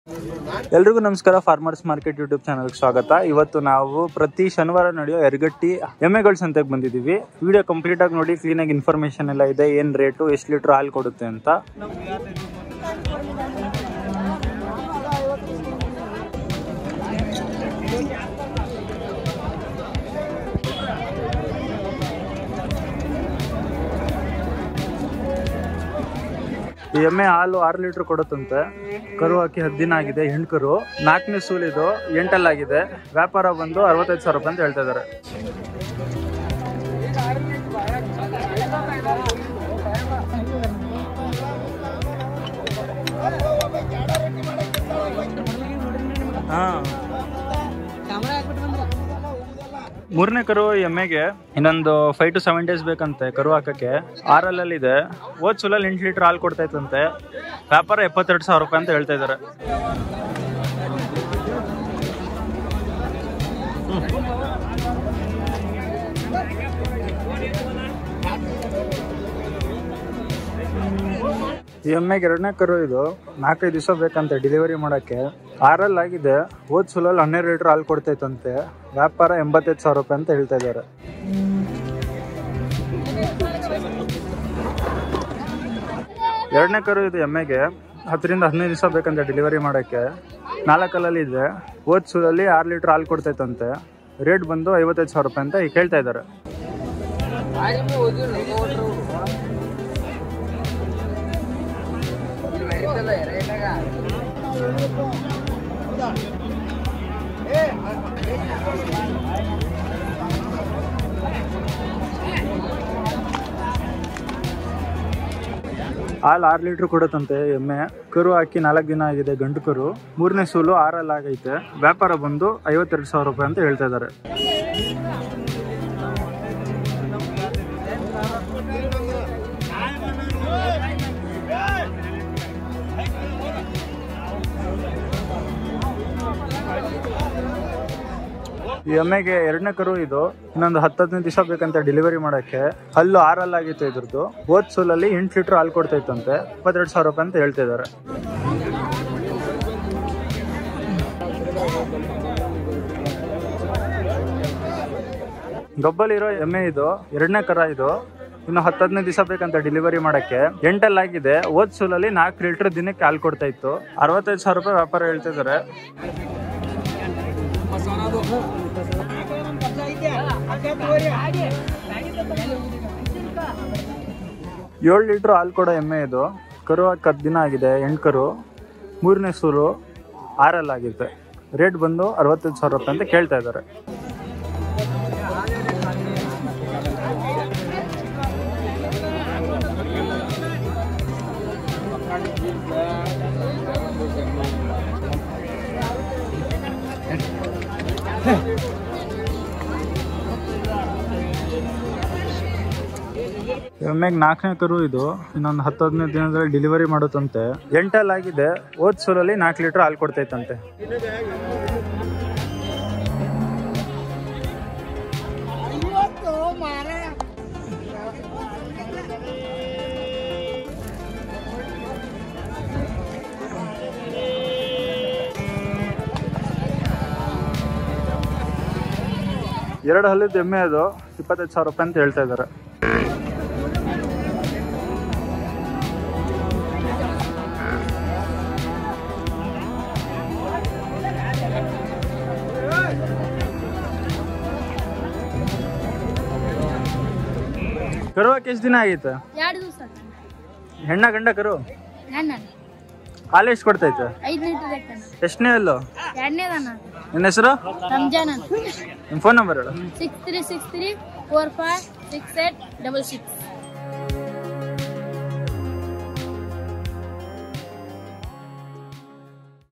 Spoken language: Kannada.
ಎಲ್ರಿಗೂ ನಮಸ್ಕಾರ ಫಾರ್ಮರ್ಸ್ ಮಾರ್ಕೆಟ್ ಯೂಟ್ಯೂಬ್ ಚಾನಲ್ಗೆ ಸ್ವಾಗತ ಇವತ್ತು ನಾವು ಪ್ರತಿ ಶನಿವಾರ ನಡೆಯೋ ಎರಗಟ್ಟಿ ಎಮ್ಮೆಗಳ ಸಂತೆಗೆ ಬಂದಿದ್ದೀವಿ ವಿಡಿಯೋ ಕಂಪ್ಲೀಟ್ ಆಗಿ ನೋಡಿ ಕ್ಲೀನಾಗಿ ಇನ್ಫಾರ್ಮೇಶನ್ ಎಲ್ಲ ಇದೆ ಏನು ರೇಟು ಎಷ್ಟು ಲೀಟ್ರ್ ಹಾಲು ಕೊಡುತ್ತೆ ಅಂತ ಈ ಎಮ್ಮೆ ಹಾಲು ಆರು ಲೀಟರ್ ಕೊಡುತ್ತಂತೆ ಕರು ಹಾಕಿ ಹತ್ತು ದಿನ ಆಗಿದೆ ಹೆಣ್ಣು ಕರು ನಾಲ್ಕನೇ ಸೂಲಿದು ಎಂಟಲ್ಲಾಗಿದೆ ವ್ಯಾಪಾರ ಬಂದು ಅರವತ್ತೈದು ಸಾವಿರ ರೂಪಾಯಿ ಅಂತ ಹೇಳ್ತಾ ಇದ್ದಾರೆ ಹಾ ಮೂರನೇ ಕರು ಎಮ್ಮೆಗೆ ಇನ್ನೊಂದು ಫೈವ್ ಟು ಸೆವೆನ್ ಡೇಸ್ ಬೇಕಂತೆ ಕರು ಹಾಕಕ್ಕೆ ಆರಲ್ಲಲ್ಲಿ ಇದೆ ಹೋದ್ ಸುಲಲ್ಲಿ ಎಂಟು ಲೀಟರ್ ಹಾಲು ಕೊಡ್ತಾ ಇತ್ತಂತೆ ವ್ಯಾಪಾರ ಎಪ್ಪತ್ತೆರಡು ಸಾವಿರ ರೂಪಾಯಿ ಅಂತ ಹೇಳ್ತಾ ಇದ್ದಾರೆ ಈ ಎಮ್ಮೆಗೆ ಎರಡನೇ ಕರು ಇದು ನಾಲ್ಕೈದು ದಿವಸ ಬೇಕಂತೆ ಡೆಲಿವರಿ ಮಾಡೋಕ್ಕೆ ಆರಲ್ಲಿ ಆಗಿದೆ ಹೋದ್ ಸುಲಲ್ಲಿ ಹನ್ನೆರಡು ಲೀಟರ್ ಹಾಲು ಕೊಡ್ತೈತಂತೆ ವ್ಯಾಪಾರ ಎಂಬತ್ತೈದು ಸಾವಿರ ರೂಪಾಯಿ ಅಂತ ಹೇಳ್ತಾ ಇದ್ದಾರೆ ಎರಡನೇ ಕರು ಇದು ಎಮ್ಮೆಗೆ ಹತ್ತರಿಂದ ಹದಿನೈದು ದಿವಸ ಬೇಕಂತೆ ಡೆಲಿವರಿ ಮಾಡೋಕ್ಕೆ ನಾಲ್ಕಲ್ಲಲ್ಲಿ ಇದೆ ಹೋದ್ ಸುಲಲ್ಲಿ ಆರು ಲೀಟರ್ ಹಾಲು ಕೊಡ್ತೈತಂತೆ ರೇಟ್ ಬಂದು ಐವತ್ತೈದು ಸಾವಿರ ರೂಪಾಯಿ ಅಂತ ಈಗ ಹೇಳ್ತಾ ಇದ್ದಾರೆ ಹಾಲು ಆರು ಲೀಟ್ರ್ ಕೊಡುತ್ತಂತೆ ಎಮ್ಮೆ ಕರು ಹಾಕಿ ನಾಲ್ಕು ದಿನ ಆಗಿದೆ ಗಂಡು ಕರು ಮೂರನೇ ಸೂಲು ಆರಲ್ಲಿ ಆಗೈತೆ ವ್ಯಾಪಾರ ಬಂದು ಐವತ್ತೆರಡು ಸಾವಿರ ರೂಪಾಯಿ ಅಂತ ಹೇಳ್ತಾ ಇದ್ದಾರೆ ಈ ಎಮ್ಮೆಗೆ ಎರಡನೇ ಕರು ಇದು ಇನ್ನೊಂದು ಹತ್ತು ಹದಿನೈದು ದಿವಸ ಬೇಕಂತ ಡೆಲಿವರಿ ಮಾಡೋಕ್ಕೆ ಹಲ್ಲು ಆರಲ್ಲಿ ಆಗಿತ್ತು ಇದ್ರದ್ದು ಹೋದ್ ಸೂಲಲ್ಲಿ ಎಂಟು ಲೀಟರ್ ಹಾಲು ಕೊಡ್ತೈತಂತೆ ಇಪ್ಪತ್ತೆರಡು ಸಾವಿರ ರೂಪಾಯಿ ಅಂತ ಹೇಳ್ತಾ ಇದ್ದಾರೆ ಗಬ್ಬಲಿರೋ ಎಮ್ಮೆ ಇದು ಎರಡನೇ ಕರ ಇದು ಇನ್ನು ಹತ್ತು ಹದಿನೈದು ದಿವಸ ಬೇಕಂತ ಡೆಲಿವರಿ ಮಾಡಕ್ಕೆ ಎಂಟಲ್ಲಾಗಿದೆ ಹೋದ್ ಸೂಲಲ್ಲಿ ನಾಲ್ಕು ಲೀಟರ್ ದಿನಕ್ಕೆ ಹಾಲು ಕೊಡ್ತಾ ಇತ್ತು ಅರವತ್ತೈದು ಸಾವಿರ ರೂಪಾಯಿ ವ್ಯಾಪಾರ ಹೇಳ್ತಾ ಇದ್ದಾರೆ ಏಳು ಲೀಟ್ರ್ ಹಾಲು ಕೊಡೋ ಎಮ್ಮೆ ಇದು ಕರು ಹಾಕಿ ಹತ್ತು ದಿನ ಆಗಿದೆ ಎಂಟು ಕರು ಮೂರನೇ ಸೂರು ಆರಲ್ಲಾಗಿದೆ ರೇಟ್ ಬಂದು ಅರವತ್ತೈದು ಸಾವಿರ ರೂಪಾಯಿ ಅಂತ ಕೇಳ್ತಾ ಇದ್ದಾರೆ ಎಮ್ಮೆಗೆ ನಾಲ್ಕನೇ ಕರು ಇದು ಇನ್ನೊಂದು ಹತ್ತು ಹದಿನೈದು ದಿನದಲ್ಲಿ ಡೆಲಿವರಿ ಮಾಡುತ್ತಂತೆ ಎಂಟಲ್ಲಾಗಿದೆ ಹೋದ್ ಸೂರಲ್ಲಿ ನಾಲ್ಕು ಲೀಟರ್ ಹಾಲು ಕೊಡ್ತೈತಂತೆ ಎರಡು ಹಲ್ಲಿದ್ದು ಎಮ್ಮೆ ಅದು ಇಪ್ಪತ್ತೈದು ಸಾವಿರ ರೂಪಾಯಿ ಅಂತ ಹೇಳ್ತಾ ಇದ್ದಾರೆ ಕರುವಾಕ್ಕೆ ಎಷ್ಟು ದಿನ ಆಗೈತೆ ಎರಡು ದಿವಸ ಹೆಣ್ಣ ಗಂಡ ಕರು ನನ್ನ ಹಾಲು ಎಷ್ಟು ಕೊಡ್ತೈತೆ ಐದು ಲೀಟರ್ ಬೇಕಣ್ಣ ಎಷ್ಟನೇ ಅಲ್ಲು ಎರಡನೇದಣ್ಣ ನಿನ್ನ ಹೆಸರು ರಂಜಾನ್ ಅಂತ ನಿಮ್ಮ ಫೋನ್ ನಂಬರ್ ಹೇಳು six three six three four five six eight double six